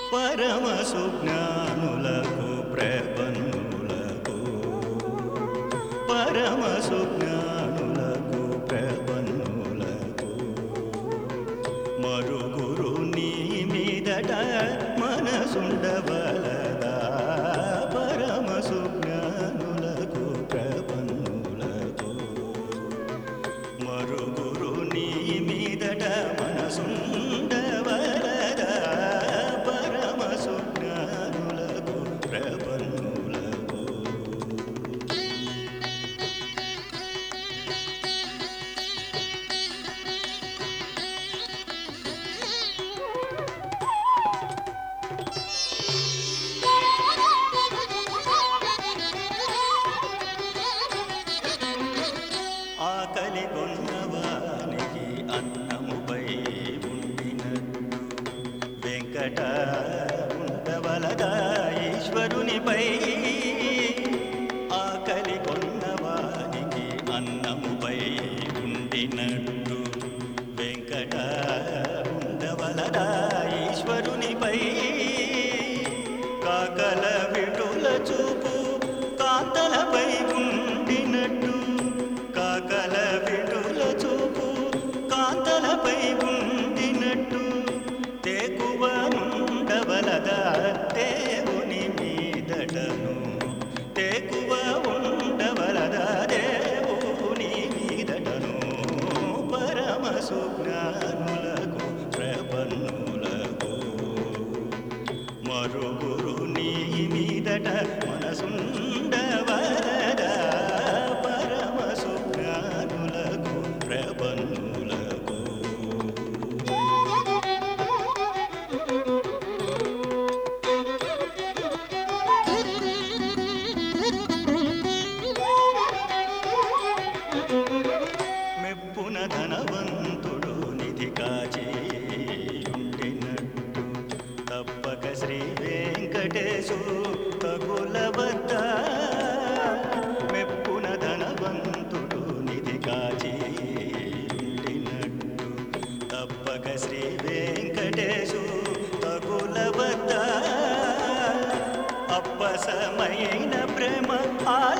పరమ సుజ్ఞానులకు ప్రపన్నులకు పరమ సుజ్ఞానులకు ప్రపన్నులకు మరుగురు నీ మీదట మనసుండవలదా పరమ సుజ్ఞానులకు ప్రపన్నులకు మరుగురు నీ మీదట మనసుండవలదా పరమ సుజ్ఞానులకు ప్రపన్నులకు ఆకలి కొన్నవానికి అన్నముపై ఉండినట్టు వెంకట ఉండవలదా ఈశ్వరునిపై ఆకలి కొన్నవానికి అన్నముపై ఉండినట్టు వెంకట ఉండవలదా ఈశ్వరునిపై కాకల విటుల చూపు కాంతలపై ఉండినట్టు కాకల విటుల చూపు కాంతలపై ఉండినట్టు తేకువ ఉండవలదా దేవుని మీదటను తేకువ ఉండవలదా దేవుని మీదటను పరమ సుజ్ఞానులకు ప్రపన్నులకు మరుగురు నీ మీదట మనసుండవలదా పరమ సుజ్ఞానులకు ప్రపన్నులకు మెప్పున ధనవంతుడు నిధి కాచి ఉండినట్టు తప్పక శ్రీ వెంకటేశు తగుల వద్ద మెప్పున ధనవంతుడు నిధి కాచి ఉండినట్టు తప్పక శ్రీ వెంకటేశు తగుల వద్ద అప్పసమైన ప్రేమ ఆల